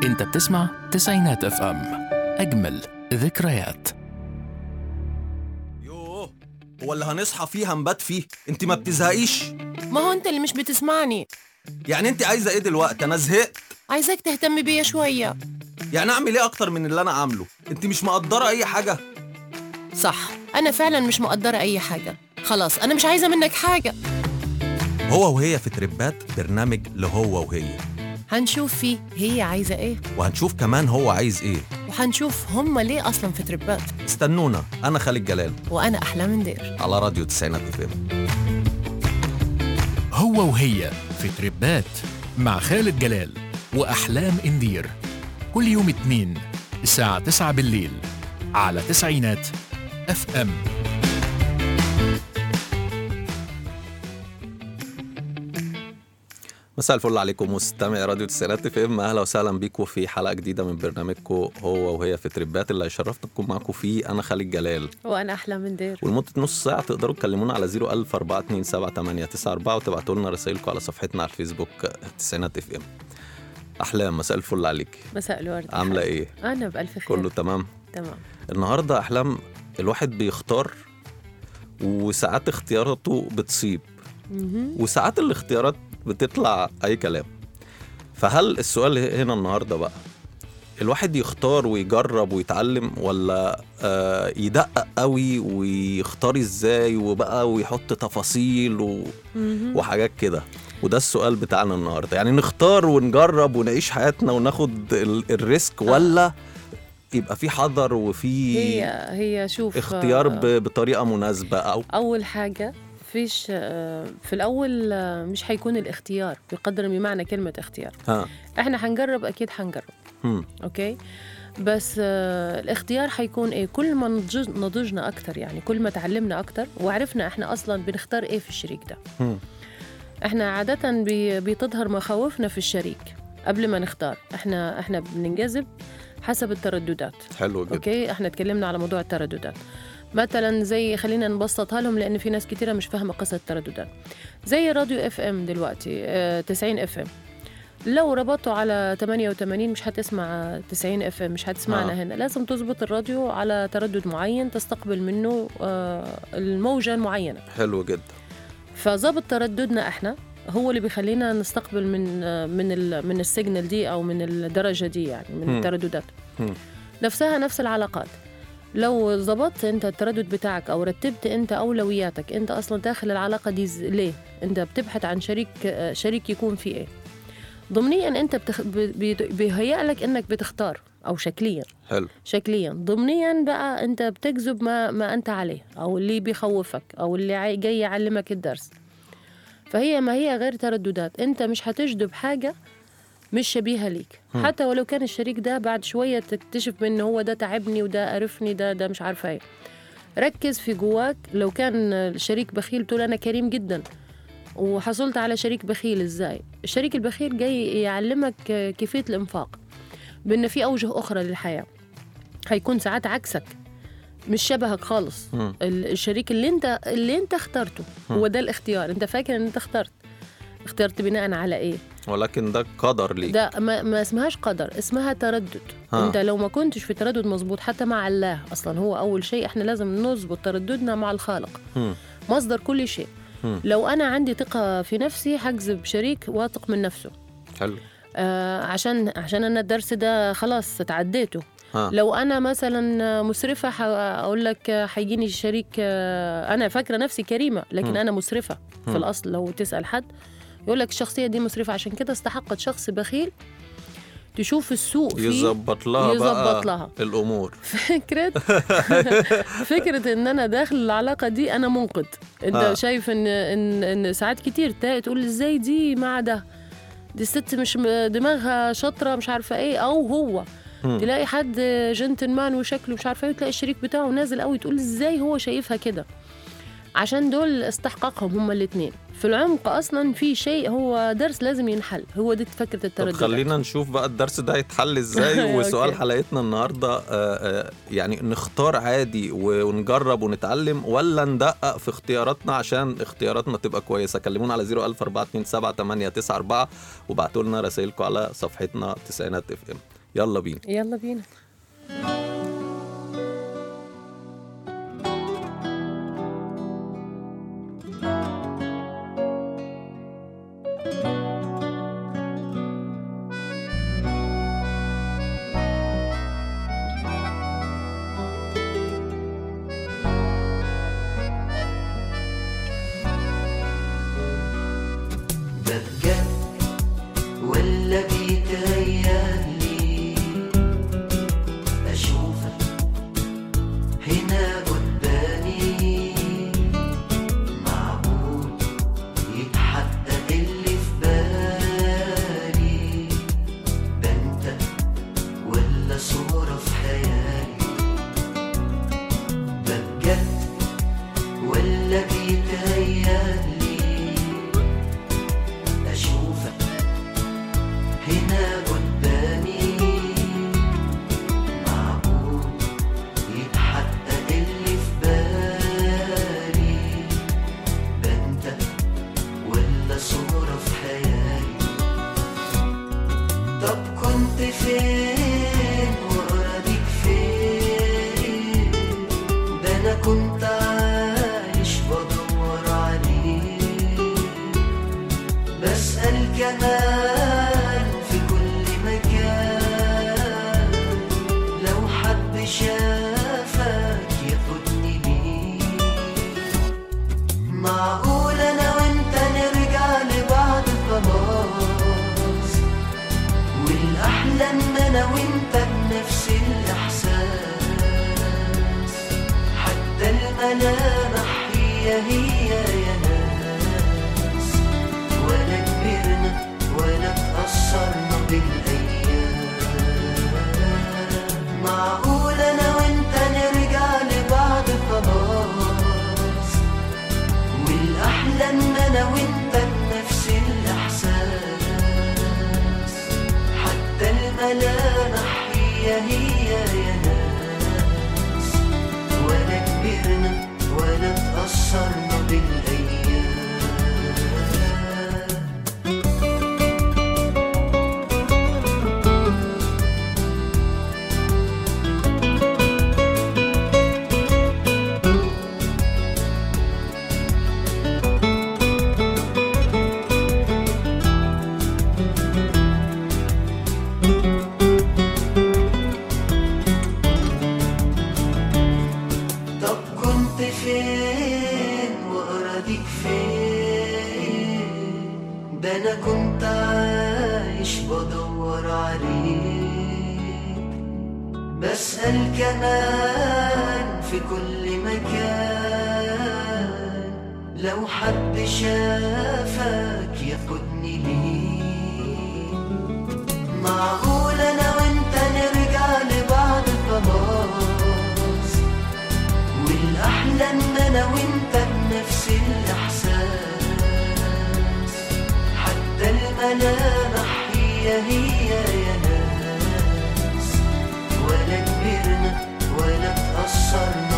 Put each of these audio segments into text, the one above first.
انت بتسمع تسعينات اف ام اجمل ذكريات يوه هو اللي هنصحى فيه هنبات فيه انت ما بتزهقيش ما هو انت اللي مش بتسمعني يعني انت عايزه ايه دلوقتي انا زهقت عايزاك تهتم بيا شوية يعني اعمل ايه اكتر من اللي انا عامله انت مش مقدره اي حاجه صح أنا فعلا مش مقدرة أي حاجة خلاص أنا مش عايزة منك حاجة هو وهي في تربات برنامج لهو وهي هنشوف فيه هي عايزة إيه وهنشوف كمان هو عايز ايه وهنشوف هما ليه أصلا في تربات استنونا انا خالد جلال وأنا أحلام ندير على راديو تسعينات اف ام هو وهي في تربات مع خالد جلال وأحلام إندير كل يوم اتنين الساعة 9 بالليل على تسعينات اف ام مساء الفل عليكم مستمعي راديو تسعينات اف ام اهلا وسهلا بيكم في حلقه جديده من برنامجكم هو وهي في تربات اللي هيشرفنا نكون معاكم فيه انا خالد جلال وأنا أحلام ندير ولمده نص ساعه تقدروا تكلمونا على 010427894 وتبعتوا لنا رسائلكم على صفحتنا على الفيسبوك تسعينات اف ام احلام مساء الفل عليك مساء الورد عامله ايه أنا بألف خير كله تمام تمام النهارده احلام الواحد بيختار وساعات اختياراته بتصيب مهم. وساعات الاختيارات بتطلع اي كلام فهل السؤال هنا النهارده بقى الواحد يختار ويجرب ويتعلم ولا آه يدقق قوي ويختار ازاي وبقى ويحط تفاصيل و... مهم. وحاجات كده وده السؤال بتاعنا النهارده يعني نختار ونجرب ونعيش حياتنا وناخد ال... الريسك ولا يبقى في حذر وفي هي هي شوف اختيار آه، ب... بطريقه مناسبه او أول حاجة فيش آه، في الأول آه، مش هيكون الاختيار بقدر بمعنى كلمة اختيار ها احنا هنجرب أكيد هنجرب هم. اوكي بس آه الاختيار حيكون ايه كل ما نضج- نضجنا اكتر يعني كل ما تعلمنا اكتر وعرفنا احنا اصلا بنختار ايه في الشريك ده هم. احنا عادة بي بتظهر مخاوفنا في الشريك قبل ما نختار احنا احنا بننجذب حسب الترددات حلو جدا اوكي احنا اتكلمنا على موضوع الترددات مثلا زي خلينا نبسطها لهم لان في ناس كتيره مش فاهمه قصه الترددات زي راديو اف ام دلوقتي آه 90 اف ام لو ربطته على 88 مش هتسمع 90 اف ام مش هتسمعنا آه. آه. هنا لازم تظبط الراديو على تردد معين تستقبل منه آه الموجه المعينه حلو جدا فظبط ترددنا احنا هو اللي بيخلينا نستقبل من آه، من ال من السيجنال دي او من الدرجه دي يعني من مم. الترددات مم. نفسها نفس العلاقات لو ظبطت انت التردد بتاعك او رتبت انت اولوياتك انت اصلا داخل العلاقه دي ز- ليه انت بتبحث عن شريك آه، شريك يكون في ايه ضمنيا انت بتخ... ب- بي- بيهيأ لك انك بتختار او شكليا حلو شكليا ضمنيا بقى انت بتجذب ما ما انت عليه او اللي بيخوفك او اللي عاي- جاي يعلمك الدرس فهي ما هي غير ترددات انت مش هتجذب حاجه مش شبيهه ليك هم. حتى ولو كان الشريك ده بعد شويه تكتشف ان هو ده تعبني وده قرفني ده ده مش عارفه ايه ركز في جواك لو كان الشريك بخيل تقول انا كريم جدا وحصلت على شريك بخيل ازاي الشريك البخيل جاي يعلمك كيفيه الانفاق بان في اوجه اخرى للحياه هيكون ساعات عكسك مش شبهك خالص مم. ال- الشريك اللي انت اللي انت اخترته هو ده الاختيار انت فاكر ان انت اخترت اخترت بناء على ايه ولكن ده قدر ليك ده ما, ما اسمهاش قدر اسمها تردد ها. انت لو ما كنتش في تردد مظبوط حتى مع الله اصلا هو اول شيء احنا لازم نظبط ترددنا مع الخالق هم. مصدر كل شيء مم. لو انا عندي ثقه في نفسي هجذب شريك واثق من نفسه حلو آه عشان عشان انا الدرس ده خلاص تعديته ها لو انا مثلا مسرفه ح- اقول لك هيجيني شريك آه، انا فاكره نفسي كريمه لكن مم. انا مسرفه في مم. الاصل لو تسال حد يقول لك الشخصيه دي مسرفه عشان كده استحقت شخص بخيل تشوف السوء فيه يظبط لها يظبط بقى لها. الامور فكره فكره ان انا داخل العلاقه دي انا منقذ انت آه. شايف ان ان ان ساعات كتير تلاقي تقول ازاي دي مع ده دي الست مش م- دماغها شاطره مش عارفه ايه او هو مم. تلاقي حد جنتلمان وشكله مش عارفه ايه وتلاقي الشريك بتاعه نازل قوي تقول ازاي هو شايفها كده عشان دول استحقاقهم هما الاثنين في العمق اصلا في شيء هو درس لازم ينحل هو دي فكره طب التردد خلينا نشوف بقى الدرس ده هيتحل ازاي وسؤال أوكي. حلقتنا النهارده آه، آه، يعني نختار عادي و- ونجرب ونتعلم ولا ندقق في اختياراتنا عشان اختياراتنا تبقى كويسه كلمونا على 00427 وابعتوا لنا رسائلكم على صفحتنا تسعينات اف ام يلا بينا يلا بينا ده بجد ولا بيتهيألي أشوفك هنا قدامي معقول يتحقق اللي في بالي ده انت ولا صورة في خيالي ده بجد ولا بيتهيألي أشوفك هنا قدامي معقول يتحقق اللي في بالي ده انت ولا صورة في خيالي طب كنت فين وأراضيك فين ده أنا كنت عايش بدور عليك بسأل كمان في كل مكان لو حد شافك ياخدني ليه معقول أنا وأنت نرجع لبعض خلاص والأحلى إن أنا وأنت بنفس الإحساس حتى الملامح هي هي يا ناس ولا كبرنا ولا اتأثرنا بالأيام معقول أنا وأنت نرجع لبعض خلاص والأحلى إن أنا وأنت بنفس الإحساس حتى الملامح هي هي يا ناس ولا كبرنا ولا اتأثرنا بالأيام طب كنت فين وأراضيك فين ده أنا كنت عايش بدور عليك بسأل كمان في كل مكان لو حد شافك ياخدني ليه معقول أنا وأنت نرجع لبعض خلاص والأحلى إن أنا وأنت بنفس الإحساس حتى الملامح هي هي يا ناس ولا كبرنا ولا اتأثرنا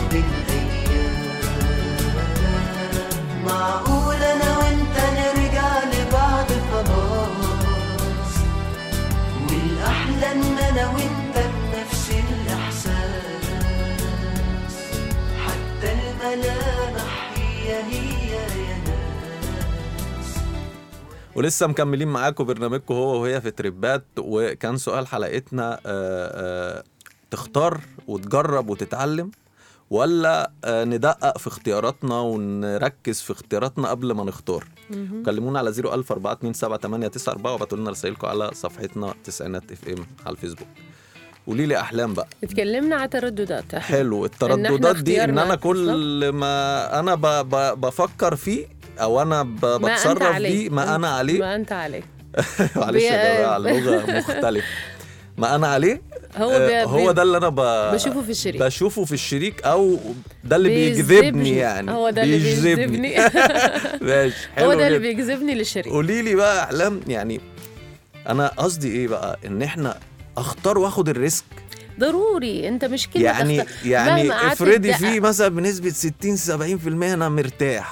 بالأيام معقول أنا وأنت نرجع لبعض خلاص والأحلى إن أنا وأنت بنفس الإحساس حتى الملامح هي هي يا ناس ولسه مكملين معاكم برنامجكم هو وهي في تريبات وكان سؤال حلقتنا آه، آه، تختار وتجرب وتتعلم ولا آه، ندقق في اختياراتنا ونركز في اختياراتنا قبل ما نختار كلمونا على 01000 427 وابعتوا لنا رسائلكم على صفحتنا تسعينات اف ام على الفيسبوك قولي لي احلام بقى اتكلمنا على ترددات حلو إحنا الترددات دي ان اختيارنا انا كل ما انا ب ب بفكر فيه او انا ب ما أنت بتصرف عليه. بيه ما انا عليه ما أنت عليه معلش يا بي- جماعه اللغه مختلفه ما انا عليه هو آه، بي- هو بي- ده اللي انا ب... بشوفه في الشريك بشوفه في الشريك او ده اللي بيجذبني. بيجذبني يعني هو ده اللي بيجذبني ماشي حلو هو ده اللي جدا. بيجذبني للشريك قولي لي بقى احلام يعني انا قصدي ايه بقى ان احنا اختار واخد الريسك ضروري انت مش كده يعني تختار. يعني مهما قعدت افرضي تدقق. في مثلا بنسبه 60 70% انا مرتاح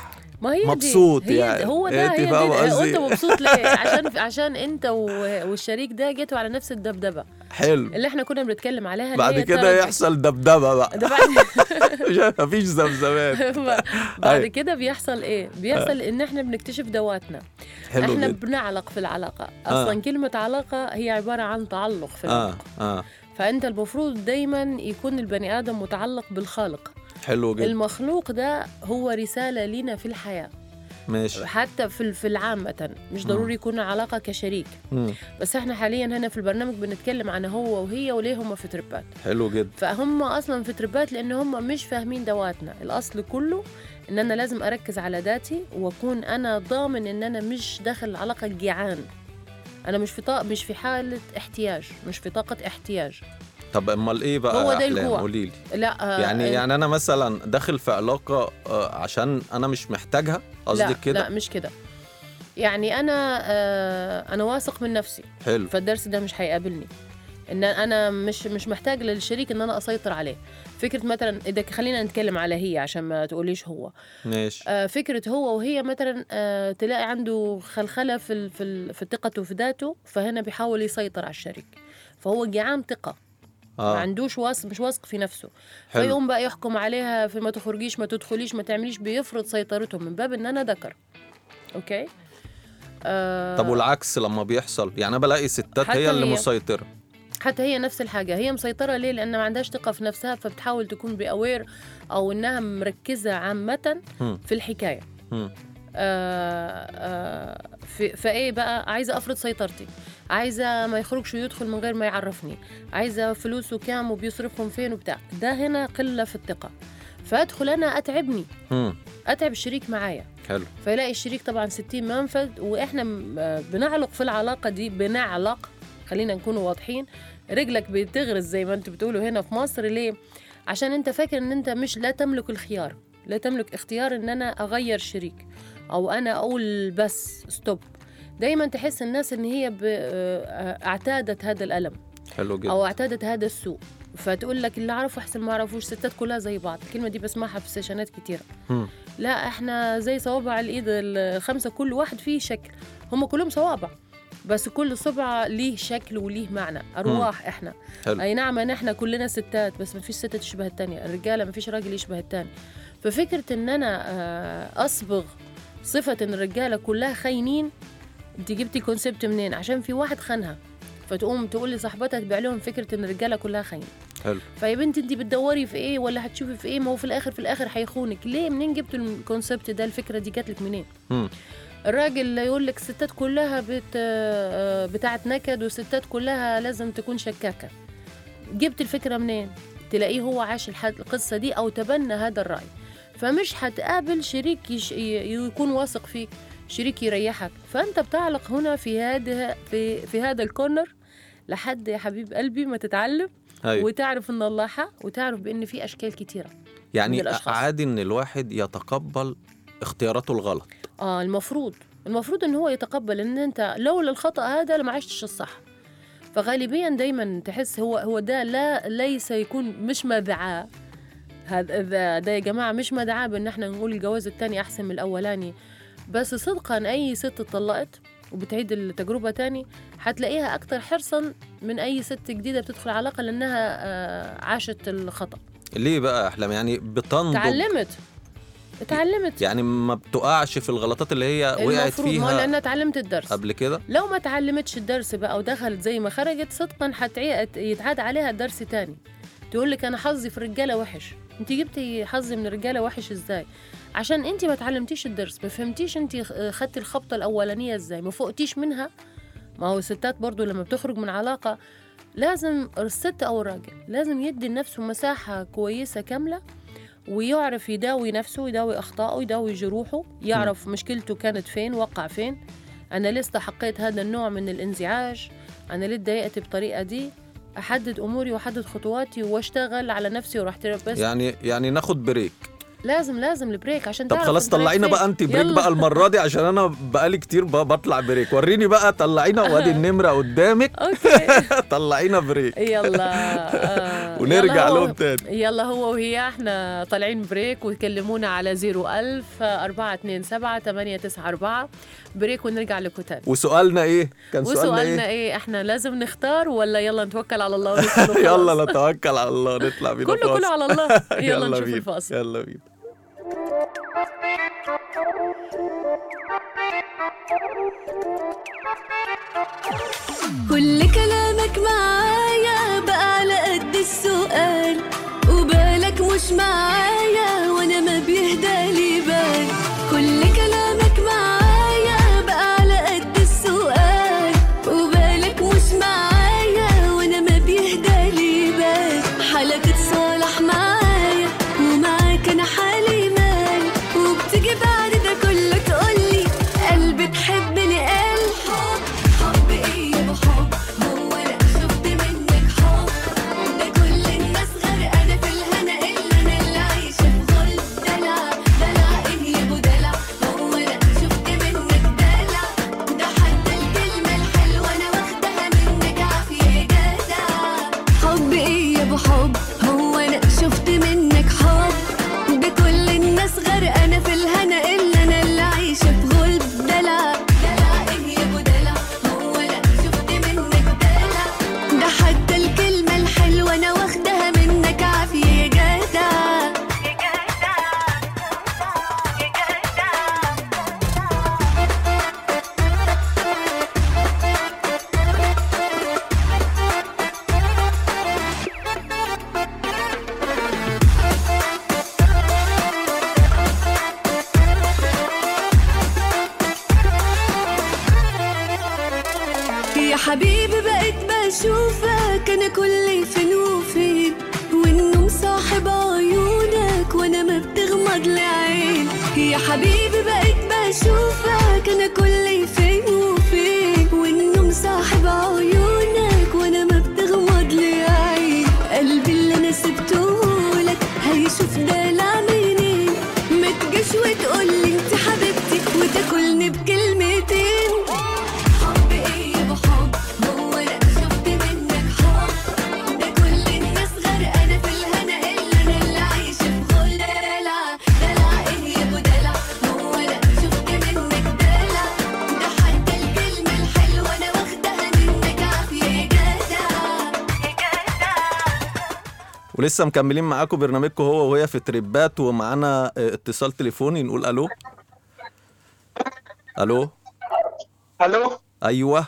ما هي مبسوط دي هي يعني. دي هو ده أنت هي فاهمة دي قصدي؟ انت مبسوط ليه عشان عشان انت و- والشريك ده جيتوا على نفس الدبدبه حلو اللي احنا كنا بنتكلم عليها اللي بعد هي كده ترى- يحصل دبدبه بقى ده بعد مفيش زمزمات بعد أيوة. كده بيحصل ايه بيحصل ان احنا بنكتشف ذواتنا حلو احنا جدا بنعلق في العلاقه اصلا كلمه علاقه هي عباره عن تعلق في اه العلاقه اه فانت المفروض دايما يكون البني ادم متعلق بالخالق حلو جدا المخلوق ده هو رساله لنا في الحياه ماشي حتى في في العامة مش ضروري يكون علاقة كشريك مم. بس احنا حاليا هنا في البرنامج بنتكلم عن هو وهي وليه هم في تربات حلو جدا فهم اصلا في تربات لان هم مش فاهمين دواتنا الاصل كله ان انا لازم اركز على ذاتي واكون انا ضامن ان انا مش داخل العلاقه جيعان انا مش في طاق مش في حاله احتياج مش في طاقه احتياج طب امال ايه بقى هو يا ده أحلام؟ الجوع. قولي لي لا آه، يعني آه، يعني انا مثلا داخل في علاقه آه، عشان انا مش محتاجها لا قصدك كده لا مش كده يعني انا آه انا واثق من نفسي حلو فالدرس ده مش هيقابلني ان انا مش مش محتاج للشريك ان انا اسيطر عليه فكره مثلا اذا خلينا نتكلم على هي عشان ما تقوليش هو ماشي آه، فكره هو وهي مثلا آه، تلاقي عنده خلخله في ال- في ال- في ثقته في ذاته فهنا بيحاول يسيطر على الشريك فهو جيعان ثقه ما اه عندوش واثق مش واثق في نفسه حلو فيقوم بقى يحكم عليها في ما تخرجيش ما تدخليش ما تعمليش بيفرض سيطرته من باب ان انا ذكر اوكي آه طب والعكس لما بيحصل يعني انا بلاقي ستات حتى هي اللي هي. مسيطره حتى هي نفس الحاجة هي مسيطرة ليه؟ لأن ما عندهاش ثقة في نفسها فبتحاول تكون بأوير أو إنها مركزة عامة مم. في الحكاية مم. آه آه في فايه بقى عايزه افرض سيطرتي عايزه ما يخرجش ويدخل من غير ما يعرفني عايزه فلوسه كام وبيصرفهم فين وبتاع ده هنا قله في الثقه فادخل انا اتعبني مم. اتعب الشريك معايا حلو فيلاقي الشريك طبعا 60 منفذ واحنا م- آه، بنعلق في العلاقه دي بنعلق خلينا نكون واضحين رجلك بتغرز زي ما انتوا بتقولوا هنا في مصر ليه عشان انت فاكر ان انت مش لا تملك الخيار لا تملك اختيار ان انا اغير شريك او انا اقول بس ستوب دايما تحس الناس ان هي ب- آه، اعتادت هذا الالم حلو جدا او اعتادت هذا السوء فتقول لك اللي اعرفه احسن ما اعرفوش ستات كلها زي بعض الكلمه دي بسمعها في سيشنات كتيره مم. لا احنا زي صوابع الايد الخمسه كل واحد فيه شكل هم كلهم صوابع بس كل صبع ليه شكل وليه معنى ارواح احنا حلو. اي نعم ان احنا كلنا ستات بس ما فيش ست تشبه التانية الرجاله ما فيش راجل يشبه التاني ففكره ان انا آه، اصبغ صفه ان الرجاله كلها خاينين انت جبتي كونسبت منين عشان في واحد خانها فتقوم تقول لصاحبتها تبيع لهم فكره ان الرجاله كلها خاين حلو فيا بنتي انت بتدوري في ايه ولا هتشوفي في ايه ما هو في الاخر في الاخر هيخونك ليه منين جبتوا الكونسبت ده الفكره دي جات لك منين مم. الراجل يقول لك الستات كلها بت آه، بتاعت نكد والستات كلها لازم تكون شكاكه جبت الفكره منين تلاقيه هو عاش الحد- القصه دي او تبنى هذا الراي فمش هتقابل شريك يش... ي- يكون واثق فيك شريك يريحك فانت بتعلق هنا في هذا في في هذا الكورنر لحد يا حبيب قلبي ما تتعلم ايوه وتعرف ان الله حق وتعرف بان في اشكال كتيره من يعني الأشخاص. عادي ان الواحد يتقبل اختياراته الغلط اه المفروض المفروض ان هو يتقبل ان انت لولا الخطا هذا لما عشتش الصح فغالبيا دايما تحس هو هو ده لا ليس يكون مش مدعاه هذا ده, ده يا جماعه مش مدعاه بان احنا نقول الجواز الثاني احسن من الاولاني بس صدقا اي ست اتطلقت وبتعيد التجربه تاني هتلاقيها اكتر حرصا من اي ست جديده بتدخل علاقه لانها آه، عاشت الخطا ليه بقى يا احلام يعني بتنضج تعلمت اتعلمت يعني ما بتقعش في الغلطات اللي هي وقعت المفروض ما فيها لانها اتعلمت الدرس قبل كده لو ما تعلمتش الدرس بقى ودخلت زي ما خرجت صدقا هتعي- يتعاد عليها درس تاني تقول لك انا حظي في الرجاله وحش انت جبتي حظي من الرجاله وحش ازاي عشان انت ما تعلمتيش الدرس ما فهمتيش انت خدتي الخبطه الاولانيه ازاي ما فوقتيش منها ما هو الستات برضو لما بتخرج من علاقه لازم الست او الراجل لازم يدي لنفسه مساحه كويسه كامله ويعرف يداوي نفسه يداوي اخطائه يداوي جروحه يعرف مشكلته كانت فين وقع فين انا ليه استحقيت هذا النوع من الانزعاج انا ليه اتضايقت بالطريقه دي احدد اموري واحدد خطواتي واشتغل على نفسي واروح بس يعني يعني ناخد بريك لازم لازم البريك عشان طب تعرف خلاص انت رايح طلعينا فين. بقى انت بريك يلا. بقى المره دي عشان انا بقالي كتير ب- بطلع بريك وريني بقى طلعينا وادي النمره قدامك اوكي طلعينا بريك يلا آه. ونرجع يلا هو- لهم تاني يلا هو وهي احنا طالعين بريك ويكلمونا على 01000 427 894 بريك ونرجع لكم تاني وسؤالنا ايه كان سؤالنا وسؤالنا ايه ايه احنا لازم نختار ولا يلا نتوكل على الله وندخل وخلاص؟ يلا نتوكل على الله نطلع بينا كله كله فاصل. على الله يلا نشوف بينا. الفاصل يلا بينا كل كلامك معايا بقى على قد السؤال وبالك مش معايا وانا ما بيهدالي بال كل كلامك معايا بقى على قد السؤال وبالك مش معايا وانا ما بيهدالي بال حالك تصالح معايا ومعاك انا حالي مال وبتيجي بعد ده كله تقولي قلبي تحبني قلب حب حب ايه يا ابو حب هو انا شفت منك حب ده كل الناس غرقانه في الهنا الا انا اللي عايشه في غل دلع دلع ايه يا ابو دلع هو انا شفت منك دلع ده حتى الكلمه الحلوه انا واخدها منك عافيه يا جدع حب ايه يا ابو حب هو انا شفت منك حب ده كل الناس غرقانه في الهنا الا انا اللي عايشه في غلب دلع دلع ايه يا ابو دلع هو انا شفت منك دلع ده حتى الكلمه الحلوه انا واخدها منك عافيه يا جدع يا جدع يا جدع يا حبيبي بقيت بشوفك انا كل فين وفين والنوم صاحب عيونك وانا ما بتغمض لي عين يا حبيبي بقيت بشوفك انا كل فين وفين والنوم صاحب عيونك وانا ما بتغمض لي عين قلبي اللي انا سبته لك هيشوف دلع منين ما تجيش وتقولي انت حبيبتي وتاكلني بكلمتين حب ايه يا ابو حب هو انا شفت منك حب ده كل الناس غرقانه في الهنا الا انا اللي عايشه في غل دلع دلع ايه يا ابو دلع هو انا شفت منك دلع ده حتى الكلمه الحلوه انا واخدها منك عافيه يا جدع يا جدع ولسه مكملين معاكم برنامجكم هو وهي في تريبات ومعانا آه، اتصال تليفوني نقول الو الو الو ايوه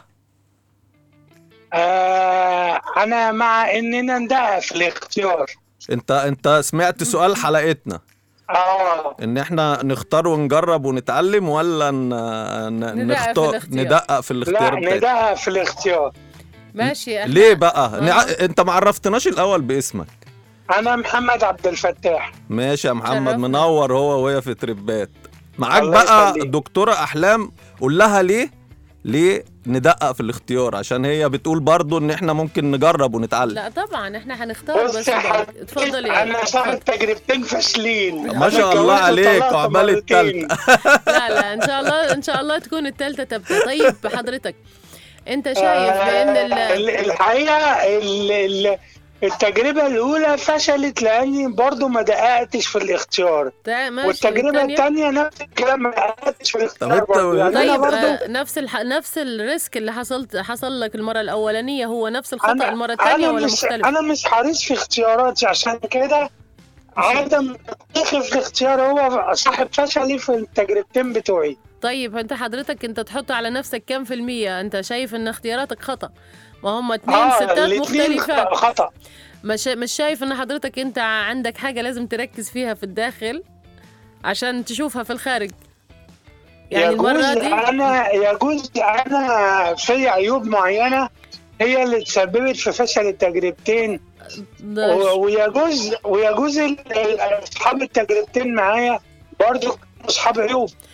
آه انا مع اننا ندقق في الاختيار انت انت سمعت سؤال حلقتنا اه ان احنا نختار ونجرب ونتعلم ولا ن... ن... ندقق في نختار الاختيار. ندقق في لا الاختيار بتاعنا ندقق في الاختيار ماشي احنا ليه بقى نع... آه. انت ما عرفتناش الاول باسمك انا محمد عبد الفتاح ماشي يا محمد شرفنا. منور هو وهي في تريبات معاك الله بقى يخليك. دكتورة احلام قول لها ليه ليه ندقق في الاختيار عشان هي بتقول برضو ان احنا ممكن نجرب ونتعلم لا طبعا احنا هنختار بص بس يا بعد. حبيبي اتفضل يا انا صاحب تجربتين فاشلين ما شاء الله أنا عليك، اتجوزت وعمال مرتين. لا لا ان شاء الله ان شاء الله تكون الثالثه تبقى طيب حضرتك انت شايف بان آه، ال... ال- الحقيقه ال- ال- التجربه الاولى فشلت لاني برضو ما دققتش في الاختيار تا- ماشي والتجربه التانية. الثانيه نفس الكلام ما دققتش في الاختيار طب أنت- برضو. يعني انا طيب برضو آه، نفس الح... نفس الريسك اللي حصلت حصل لك المره الاولانيه هو نفس الخطا أنا المره الثانيه أنا ولا مش مختلف أنا مش حريص في اختياراتي عشان كده عدم تدقيقي في الاختيار هو صاحب فشلي في التجربتين بتوعي طيب انت حضرتك انت تحط على نفسك كم في المية انت شايف ان اختياراتك خطأ ما هم اتنين اه ستات الاتنين مختلفة خطأ مش مش شايف ان حضرتك انت عندك حاجة لازم تركز فيها في الداخل عشان تشوفها في الخارج يعني يجوز المرة دي أنا يجوز أنا في عيوب معينة هي اللي تسببت في فشل التجربتين ده و- ويجوز ويجوز ال- ال- أصحاب التجربتين معايا برضو أصحاب عيوب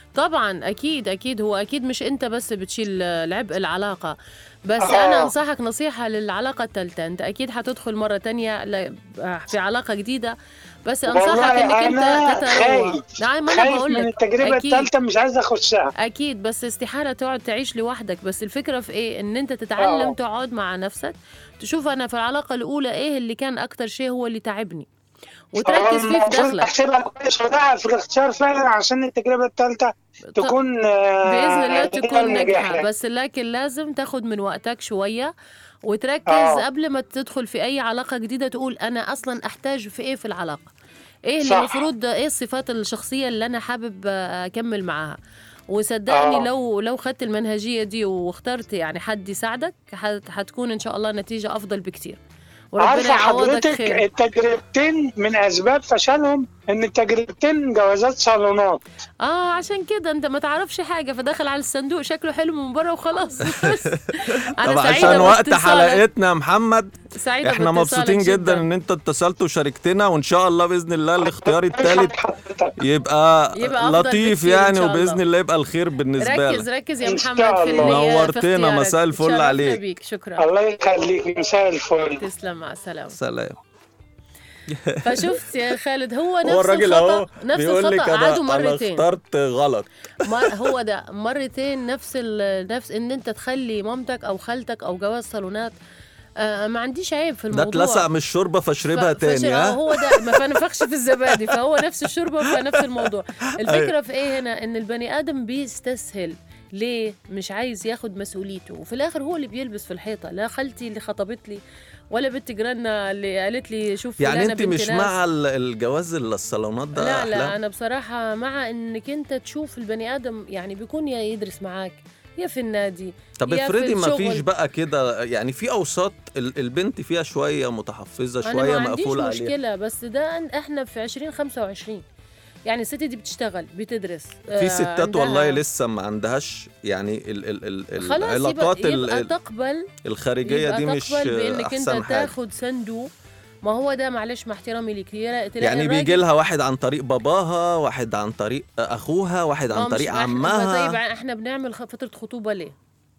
طبعا اكيد اكيد هو اكيد مش انت بس بتشيل العبء العلاقه بس آه. انا انصحك نصيحه للعلاقه الثالثه انت اكيد حتدخل مره تانية ل- في علاقه جديده بس انصحك والله انك أنا انت تتروى خايف. نعم ما انا خايف بقول من لك التجربه أكيد. الثالثه مش عايز اخشها اكيد بس استحاله تقعد تعيش لوحدك بس الفكره في ايه ان انت تتعلم آه. تقعد مع نفسك تشوف انا في العلاقه الاولى ايه اللي كان اكتر شيء هو اللي تعبني وتركز فيه في المفروض دخلك احسبها كويس وده في الاختيار فعلا عشان التجربه الثالثه تكون آه، باذن الله هي تكون النجاح ناجحه يعني. بس لكن لازم تاخد من وقتك شويه وتركز آه. قبل ما تدخل في اي علاقه جديده تقول انا اصلا احتاج في ايه في العلاقه ايه اللي صح. المفروض ايه الصفات الشخصيه اللي انا حابب اكمل معاها وصدقني آه. لو لو خدت المنهجيه دي واخترت يعني حد يساعدك حت- حتكون ان شاء الله نتيجه افضل بكتير وربنا عارفه يعوضك حضرتك خير التجربتين من اسباب فشلهم ان التجربتين جوازات صالونات اه عشان كده انت ما تعرفش حاجه فدخل على الصندوق شكله حلو من بره وخلاص بس طب عشان وقت باتصالك. حلقتنا يا محمد سعيدة احنا باتصالك مبسوطين جدا ان انت اتصلت وشاركتنا وان شاء الله باذن الله الاختيار الثالث حضرتك يبقى, يبقى أفضل لطيف بكتير إن يعني شاء الله. وباذن الله يبقى الخير بالنسبه ركز لك ركز يا إن محمد شاء في الله. اللي في نورتنا، اختيارك. مساء الفل شرفنا عليك. بيك شكرا الله يخليك مساء الفل تسلم مع السلامة سلام فشفت يا خالد هو نفس هو الراجل اهو الخطأ نفس بيقول لك الخطأ انا عادوا انا مرتين اخترت غلط مر هو ده مرتين نفس ال... نفس ان انت تخلي مامتك او خالتك او جواز صالونات آه ما عنديش عيب في ده الموضوع اتلسع من الشوربه فاشربها ف- فش- تاني آه، ها هو ده ما فنفخش في الزبادي فهو نفس الشوربه فنفس الموضوع الفكره في ايه هنا ان البني ادم بيستسهل ليه مش عايز ياخد مسؤوليته وفي الاخر هو اللي بيلبس في الحيطه لا خالتي اللي خطبت لي ولا بنت جيراننا اللي قالت لي شوف يعني فلانة انت بنت مش ناس. مع ال- الجواز الصالونات ده لا أحلام؟ لا انا بصراحه مع انك انت تشوف البني ادم يعني بيكون يا يدرس معاك يا في النادي طب يا في افرضي ما فيش الشغل. بقى كده يعني في اوساط ال- البنت فيها شويه متحفظه انا شويه ما عنديش مقفوله عليها مشكله بس ده أن- احنا في 2025 يعني الست دي بتشتغل بتدرس في آه، ستات عندها- والله لسه ما عندهاش يعني ال ال ال خلاص العلاقات يبقى, ال- يبقى ال- تقبل الخارجيه يبقى دي مش تقبل بانك انت احسن حاجه تاخد صندوق ما هو ده معلش مع احترامي ليك تلاقي تلاقي يعني الراجل- بيجي لها واحد عن طريق باباها واحد عن طريق اخوها واحد ما عن مش- طريق إحنا- عمها طيب احنا بنعمل خ- فتره خطوبه ليه؟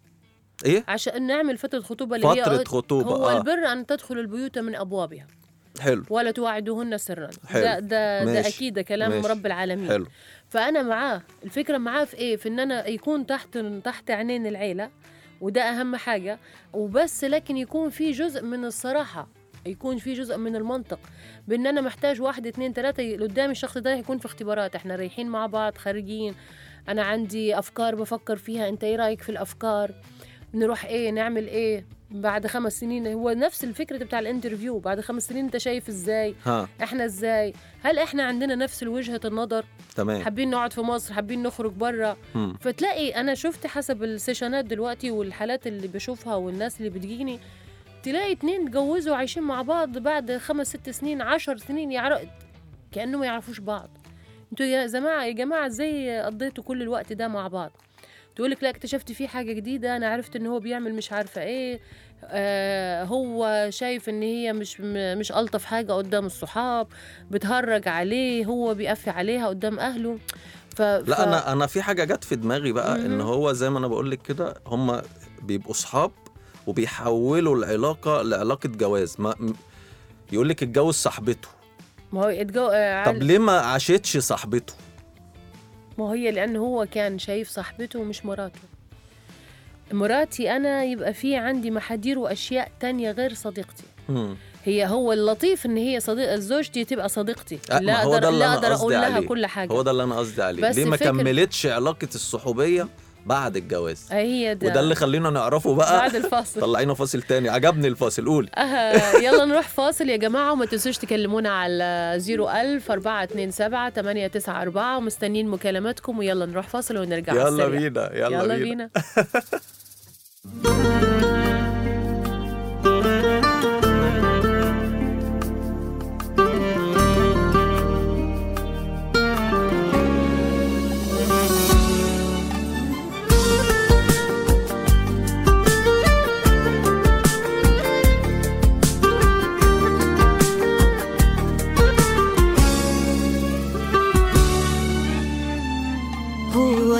ايه عشان نعمل فتره خطوبه اللي هي فترة خطوبة، هو آه. البر ان تدخل البيوت من ابوابها حلو ولا توعدوهن سرا حلو. ده ده, ده ماشي. اكيد ده كلام ماشي. رب العالمين حلو فانا معاه الفكره معاه في ايه في ان انا يكون تحت تحت عينين العيله وده اهم حاجه وبس لكن يكون في جزء من الصراحه يكون في جزء من المنطق بان انا محتاج واحد اتنين تلاته ي- قدام الشخص ده يكون في اختبارات احنا رايحين مع بعض خارجين انا عندي افكار بفكر فيها انت ايه رايك في الافكار نروح ايه نعمل ايه بعد خمس سنين هو نفس الفكرة بتاع الانترفيو بعد خمس سنين انت شايف ازاي ها احنا ازاي هل احنا عندنا نفس وجهة النظر تمام حابين نقعد في مصر حابين نخرج بره مم. فتلاقي انا شفت حسب السيشنات دلوقتي والحالات اللي بشوفها والناس اللي بتجيني تلاقي اتنين اتجوزوا عايشين مع بعض بعد خمس ست سنين عشر سنين يعرف كأنه ما يعرفوش بعض انتوا يا جماعة يا جماعة ازاي قضيتوا كل الوقت ده مع بعض تقولك لا اكتشفت فيه حاجة جديدة أنا عرفت إن هو بيعمل مش عارفة إيه آه هو شايف إن هي مش م- مش ألطف حاجة قدام الصحاب بتهرج عليه هو بيقفي عليها قدام أهله ف... لا انا انا في حاجه جت في دماغي بقى ان مهم. هو زي ما انا بقول لك كده هم بيبقوا صحاب وبيحولوا العلاقه لعلاقه جواز ما م- يقول لك اتجوز صاحبته ما هو اتجو... آه طب ليه ما عاشتش صاحبته ما هي لأنه هو كان شايف صاحبته مش مراته مراتي أنا يبقى في عندي محاذير وأشياء تانية غير صديقتي مم. هي هو اللطيف ان هي صديقه زوجتي تبقى صديقتي أه، لا ما هو اقدر ده اللي لا أنا اقدر اقول قصدي لها عليه. كل حاجه هو ده اللي انا قصدي عليه بس ليه ما فكرة- كملتش علاقه الصحوبيه بعد الجواز هي ده وده اللي خلينا نعرفه بقى بعد الفاصل طلعينا فاصل تاني عجبني الفاصل قولي آه يلا نروح فاصل يا جماعة وما تنسوش تكلمونا على 01000 427 894 ومستنيين مكالماتكم ويلا نروح فاصل ونرجع على يلا السريع. بينا يلا, يلا بينا. بينا هو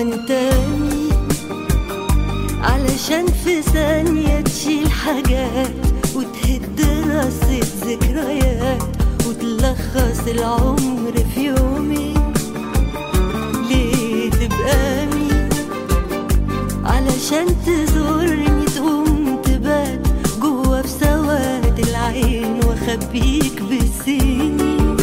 علشان في ثانية تشيل حاجات وتهد راسة ذكريات وتلخص العمر في يومين ليه تبقى مين علشان تزورني تقوم تبات جوا في سواد العين واخبيك بالسنين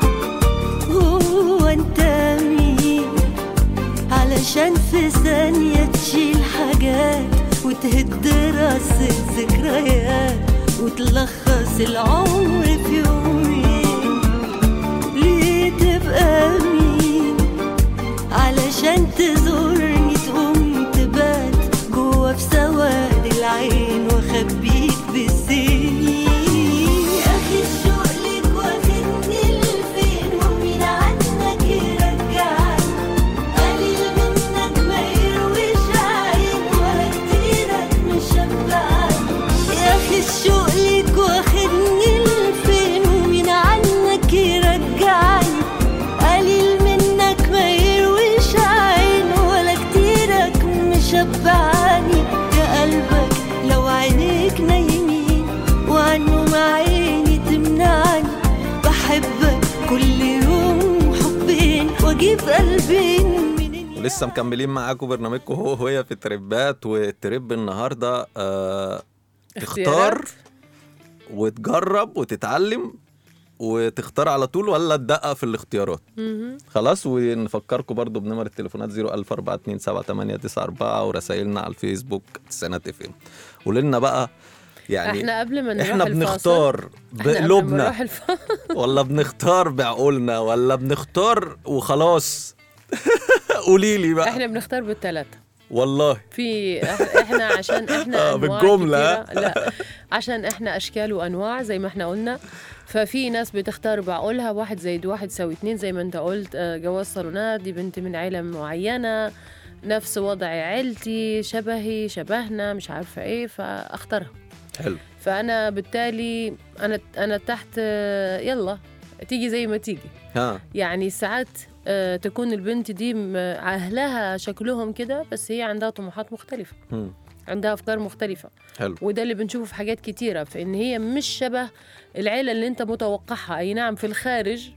هو انت مين علشان في ثانية تشيل حاجات وتهد راس الذكريات وتلخص العمر في يومين ليه تبقى مين علشان تزورني تقوم تبات جوا في سواد العين واخبيك بالسنين يا اخي الشوق ليك واخدني لفين ومين عنك يرجعني قليل منك ما يرويش عين ولا كتيرك مشبعني يا اخي الشوق ليك واخدني لفين ومين عنك يرجعني قليل منك ما يرويش عين ولا كتيرك مشبعني يا قلبك لو عينيك نايمين وعنهم عيني تمنعني بحبك كل يوم حبين واجيب قلبين منين ولسه مكملين معاكم برنامجكم هو هوية في التربات والترب النهارده آه تختار اختيارات. وتجرب وتتعلم وتختار على طول ولا تدقق في الاختيارات مهم. خلاص ونفكركم برضو بنمر التليفونات 014278994 ورسائلنا على الفيسبوك تسعينات اف ام قولنا بقى يعني احنا قبل ما نروح احنا الفاصل- بنختار إحنا قبل ما بقلوبنا نروح الفاصل ولا بنختار بعقولنا ولا بنختار وخلاص قولي لي بقى احنا بنختار بالثلاثة والله في إح- احنا عشان احنا آه، أنواع بالجملة. كتيرة. لا عشان احنا اشكال وانواع زي ما احنا قلنا ففي ناس بتختار بعقولها واحد زائد واحد يساوي اتنين زي ما انت قلت آه، جواز صالونات دي بنت من عيلة معينة نفس وضع عيلتي شبهي شبهنا مش عارفة ايه فاختارها حلو فانا بالتالي انا انا تحت آه، يلا تيجي زي ما تيجي ها يعني ساعات آه، تكون البنت دي م- اهلها شكلهم كده بس هي عندها طموحات مختلفه مم. عندها افكار مختلفه حلو وده اللي بنشوفه في حاجات كتيره في ان هي مش شبه العيله اللي انت متوقعها اي نعم في الخارج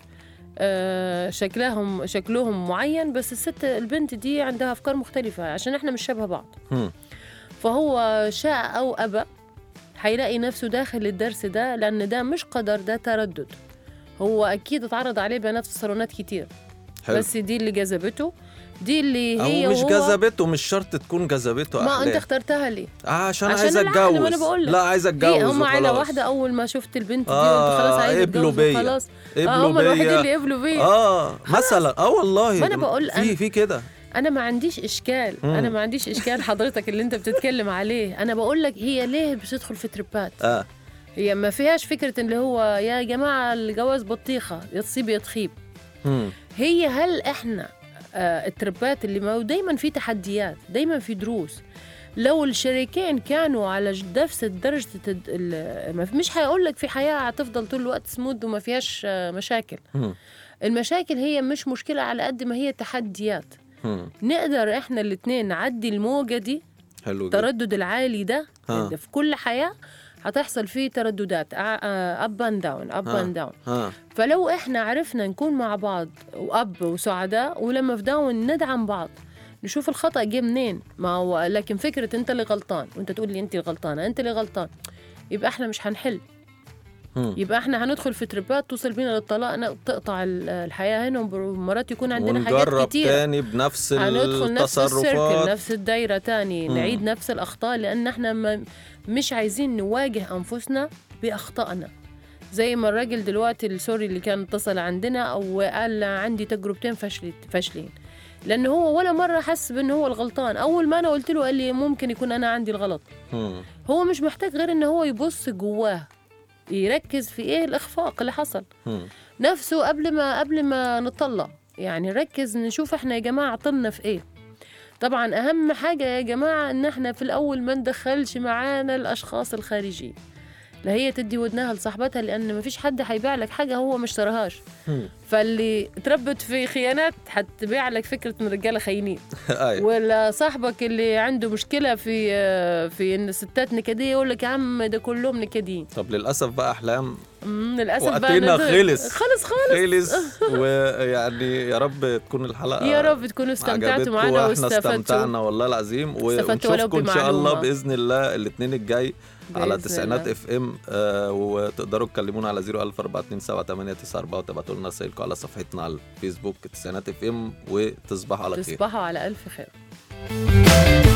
آه، شكلهم شكلهم معين بس الست البنت دي عندها افكار مختلفه عشان احنا مش شبه بعض مم. فهو شاء او ابى هيلاقي نفسه داخل الدرس ده لان ده مش قدر ده تردد هو اكيد اتعرض عليه بنات في صالونات كتير حلو بس دي اللي جذبته دي اللي هي او مش وهو جذبته مش شرط تكون جذبته ما انت أحلام. اخترتها ليه؟ آه عشان, عشان عايز العقل، اتجوز ما أنا بقول لك. لا عايز هي اتجوز هم عيله وخلاص. واحده اول ما شفت البنت دي آه، وانت خلاص عايز قبلوا تتجوز بيا. خلاص قبلوا اه هم الوحيدين بيا. اللي قبلوا بيا اه مثلا اه والله ما أنا بقول في أنا- في كده انا ما عنديش اشكال مم. انا ما عنديش اشكال حضرتك اللي انت بتتكلم عليه انا بقول لك هي ليه بتدخل في تربات اه هي ما فيهاش فكره اللي هو يا جماعه الجواز بطيخه يا تصيب يا تخيب مم. هي هل احنا آه التربات اللي ما دايما في تحديات دايما في دروس لو الشريكين كانوا على ج- نفس درجة التد... ال- ما في- مش هيقول لك في حياة هتفضل طول الوقت سمود وما فيهاش آه، مشاكل مم. المشاكل هي مش مشكلة على قد ما هي تحديات مم. نقدر احنا الاتنين نعدي الموجة دي حلو جدا التردد العالي ده ها. اللي في كل حياة هتحصل فيه ترددات اب اند داون اب ها. اند داون ها فلو احنا عرفنا نكون مع بعض واب وسعداء ولما في داون ندعم بعض نشوف الخطا جه منين ما هو لكن فكره انت اللي غلطان وانت تقول لي انت الغلطانه انت اللي غلطان يبقى احنا مش هنحل مم. يبقى احنا هندخل في تربات توصل بينا للطلاق ن- تقطع ال- الحياه هنا ومرات يكون عندنا حاجات ونجرب كتير تاني بنفس هندخل نفس السيركل التصرفات نفس الدايره تاني مم. نعيد نفس الاخطاء لان احنا ما مش عايزين نواجه انفسنا باخطائنا زي ما الراجل دلوقتي السوري اللي كان اتصل عندنا او قال عندي تجربتين فشلت فاشلين لان هو ولا مره حس بان هو الغلطان اول ما انا قلت له قال لي ممكن يكون انا عندي الغلط مم. هو مش محتاج غير ان هو يبص جواه يركز في ايه الاخفاق اللي حصل مم. نفسه قبل ما قبل ما نطلق يعني نركز نشوف احنا يا جماعه عطلنا في ايه طبعا اهم حاجه يا جماعه ان احنا في الاول ما ندخلش معانا الاشخاص الخارجيين لا هي تدي ودنها لصاحبتها لان مفيش حد هيبيع لك حاجه هو ما اشتراهاش مم. فاللي تربت في خيانات حتبيع لك فكره ان الرجاله خاينين ايوه ولا صاحبك اللي عنده مشكله في في ان الستات نكديه يقول لك يا عم ده كلهم نكديين طب للاسف بقى احلام أمم، للاسف بقى وقتنا ندر- خلص. خلص خالص خلص ويعني يا رب تكون الحلقه يا رب تكونوا استمتعتوا عجبتكم معنا واحنا واستفدتوا استمتعنا والله العظيم و- استفدتوا ولو ونشوفكم ان شاء الله بمعلومة. باذن الله الاثنين الجاي على بإذن تسعينات الله. اف ام آه وتقدروا تكلمونا على 014278994 وتبعتوا لنا رسائلكم على صفحتنا على الفيسبوك تسعينات اف ام وتصبحوا على خير تصبحوا على الف خير